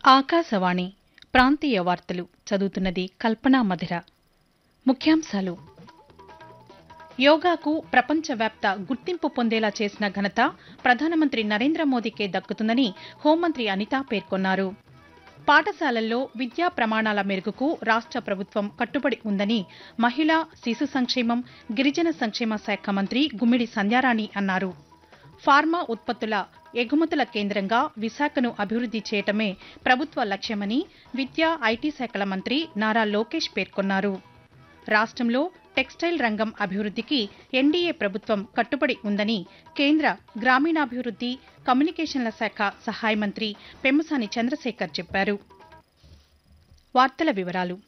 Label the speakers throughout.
Speaker 1: ఆకాశవాణి ప్రాంతీయ వార్తలు చదువుతున్నది కల్పనా మధిర ముఖ్యాంశాలు యోగాకు ప్రపంచవ్యాప్త గుర్తింపు పొందేలా చేసిన ఘనత ప్రధానమంత్రి నరేంద్ర మోదీకే దక్కుతుందని హోంమంత్రి అనిత పేర్కొన్నారు పాఠశాలల్లో విద్యా ప్రమాణాల మెరుగుకు రాష్ట ప్రభుత్వం కట్టుబడి ఉందని మహిళా శిశు సంక్షేమం గిరిజన సంక్షేమ శాఖ మంత్రి గుమ్మిడి సంధ్యారాణి అన్నారు ఫార్మా ఉత్పత్తుల ఎగుమతుల కేంద్రంగా విశాఖను అభివృద్ది చేయటమే ప్రభుత్వ లక్ష్యమని విద్యా ఐటీ శాఖల మంత్రి నారా లోకేష్ పేర్కొన్నారు రాష్ట్రంలో టెక్స్టైల్ రంగం అభివృద్దికి ఎన్డీఏ ప్రభుత్వం కట్టుబడి ఉందని కేంద్ర గ్రామీణాభివృద్ది కమ్యూనికేషన్ల శాఖ సహాయ మంత్రి పెమ్మసాని చంద్రశేఖర్ చెప్పారు వార్తల వివరాలు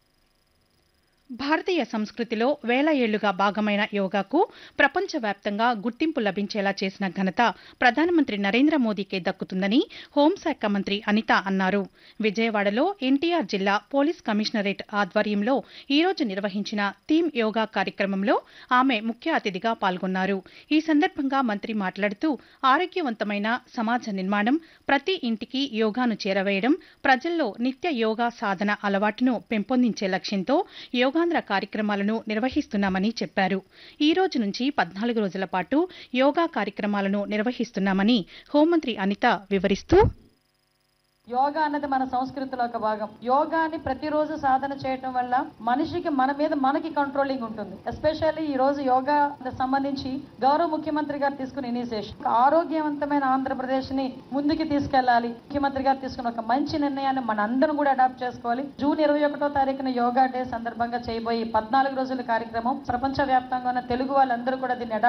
Speaker 1: భారతీయ సంస్కృతిలో వేల ఏళ్లుగా భాగమైన యోగాకు ప్రపంచవ్యాప్తంగా గుర్తింపు లభించేలా చేసిన ఘనత ప్రధానమంత్రి నరేంద్ర మోదీకే దక్కుతుందని హోంశాఖ మంత్రి అనిత అన్నారు విజయవాడలో ఎన్టీఆర్ జిల్లా పోలీస్ కమిషనరేట్ ఆధ్వర్యంలో ఈరోజు నిర్వహించిన థీమ్ యోగా కార్యక్రమంలో ఆమె ముఖ్య అతిథిగా పాల్గొన్నారు ఈ సందర్భంగా మంత్రి మాట్లాడుతూ ఆరోగ్యవంతమైన సమాజ నిర్మాణం ప్రతి ఇంటికి యోగాను చేరవేయడం ప్రజల్లో నిత్య యోగా సాధన అలవాటును పెంపొందించే లక్ష్యంతో యోగాంధ్ర కార్యక్రమాలను నిర్వహిస్తున్నామని చెప్పారు ఈ రోజు నుంచి పద్నాలుగు రోజుల పాటు యోగా కార్యక్రమాలను నిర్వహిస్తున్నామని హోంమంత్రి అనిత వివరిస్తూ
Speaker 2: యోగా అన్నది మన సంస్కృతిలో ఒక భాగం యోగాని ప్రతిరోజు సాధన చేయటం వల్ల మనిషికి మన మీద మనకి కంట్రోలింగ్ ఉంటుంది ఎస్పెషల్లీ ఈ రోజు యోగా సంబంధించి గౌరవ ముఖ్యమంత్రి గారు తీసుకున్న ఇనిషియేషన్ ఆరోగ్యవంతమైన ఆంధ్రప్రదేశ్ ని ముందుకు తీసుకెళ్లాలి ముఖ్యమంత్రి గారు తీసుకున్న ఒక మంచి నిర్ణయాన్ని మన అందరం కూడా అడాప్ట్ చేసుకోవాలి జూన్ ఇరవై ఒకటో తారీఖున యోగా డే సందర్భంగా చేయబోయే పద్నాలుగు రోజుల కార్యక్రమం ప్రపంచ వ్యాప్తంగా ఉన్న తెలుగు వాళ్ళందరూ కూడా దీన్ని అడాప్ట్